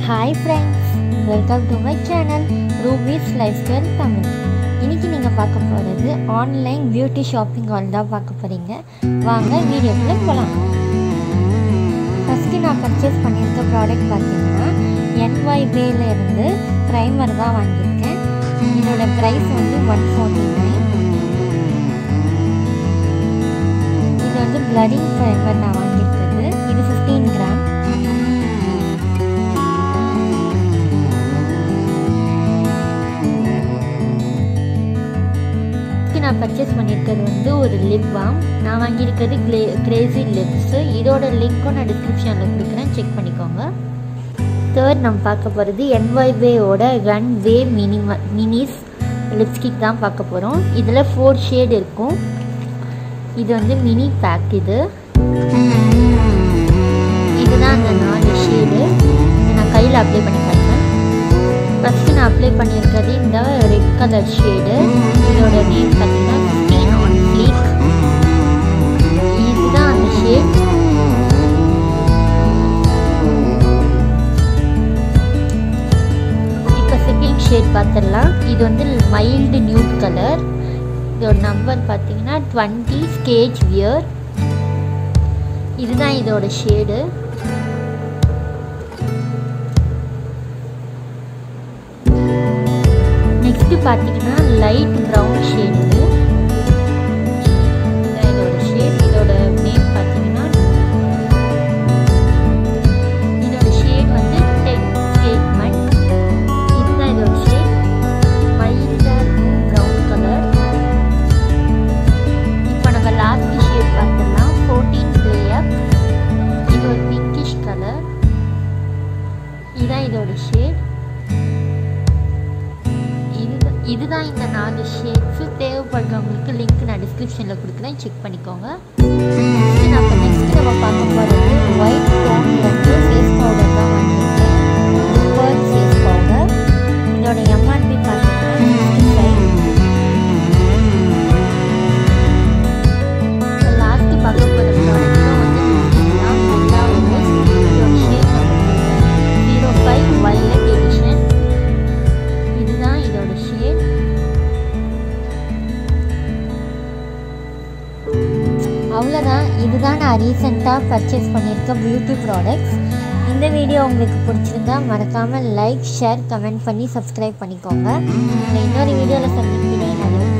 hi friends welcome to my channel Ruby's lifestyle Tamil இன்றைக்கி நீங்கள் பார்க்க போகிறது ஆன்லைன் பியூட்டி ஷாப்பிங் ஹால் தான் பார்க்க போகிறீங்க வாங்க வீடியோக்குள்ளே போகலாம் ஃபஸ்ட்டு நான் பர்ச்சேஸ் பண்ணியிருக்க ப்ராடக்ட் பார்த்தீங்கன்னா என்ஒய்பேல இருந்து ப்ரைமர் தான் வாங்கியிருக்கேன் இதோட ப்ரைஸ் வந்து ஒன் ஃபார்ட்டி நைன் இது வந்து பிளடிங் ப்ரைமர் நான் வாங்கியிருக்கிறது இது ஃபிஃப்டீன் கிராம் ஃபஸ்ட்டு நான் பர்ச்சேஸ் பண்ணியிருக்கிறது வந்து ஒரு லிப் பாம் நான் வாங்கியிருக்கிறது க்ளே கிரேசி லிப்ஸு இதோட லிங்க்கும் நான் டிஸ்கிரிப்ஷனில் கொடுக்குறேன் செக் பண்ணிக்கோங்க தேர்ட் நம்ம பார்க்க போகிறது என்ஒய்வேயோட ரன் வே மினிம மினிஸ் லிப்ஸ்டிக் தான் பார்க்க போகிறோம் இதில் ஃபோர் ஷேட் இருக்கும் இது வந்து மினி பேக் இது இதுதான் அந்த நாலு ஷேடு நான் கையில் அப்ளை பண்ணி காட்டுறேன் ஃபஸ்ட்டு நான் அப்ளை பண்ணியிருக்கிறது இந்த ரெட் கலர் ஷேடு இதோட நேம் பார்த்தீங்கன்னா ஸ்டீன் ஆன் ஃப்ளீக் இதுதான் அந்த ஷேட் இப்போ செகண்ட் ஷேட் பார்த்துடலாம் இது வந்து மைல்டு நியூட் கலர் இதோட நம்பர் பார்த்தீங்கன்னா டுவெண்ட்டி ஸ்டேஜ் வியர் இதுதான் இதோட ஷேடு நெக்ஸ்ட் பார்த்தீங்கன்னா லைட் ப்ரௌன் ஷேடு இதோட ஷேட் இதோட நேம் பார்த்தீங்கன்னா இதோட ஷேட் வந்து டெக் ஸ்டேட்மெண்ட் இதுதான் இதோட ஷேட் மைல்டாக ப்ரௌன் கலர் இப்போ நம்ம லாஸ்ட் ஷேட் பார்த்தோம்னா ஃபோர்டீன் ப்ளே அப் இது ஒரு பிங்கிஷ் கலர் இதுதான் இதோட ஷேட் இது இதுதான் இந்த நாலு ஷேட்ஸு தேவைப்படுறவங்களுக்கு லிங்க் நான் டிஸ்கிரிப்ஷனில் கொடுக்குறேன் செக் பண்ணிக்கோங்க நெக்ஸ்ட் நம்ம நெக்ஸ்ட் நம்ம பார்க்க போகிறது ஒயிட் டோன் வந்து ஃபேஸ் பவுடர் தான் வாங்கியிருக்கேன் பேர்ட் ஃபேஸ் பவுடர் இதோட எம்ஆர்பி பார்த்தீங்கன்னா ஃபைவ் லாஸ்ட் பார்க்க போகிற ப்ராடக்ட்டும் வந்து தான் ரெண்டாவது இதோட shade zero five violet edition இதுதான் இதோட ஷேட் அவ்வளோதான் இதுதான் நான் ரீசெண்டாக பர்ச்சேஸ் பண்ணியிருக்க பியூட்டி ப்ராடக்ட்ஸ் இந்த வீடியோ உங்களுக்கு பிடிச்சிருந்தா மறக்காமல் லைக் ஷேர் கமெண்ட் பண்ணி சப்ஸ்கிரைப் பண்ணிக்கோங்க உங்களை இன்னொரு வீடியோவில் சந்திக்கிறேன் அது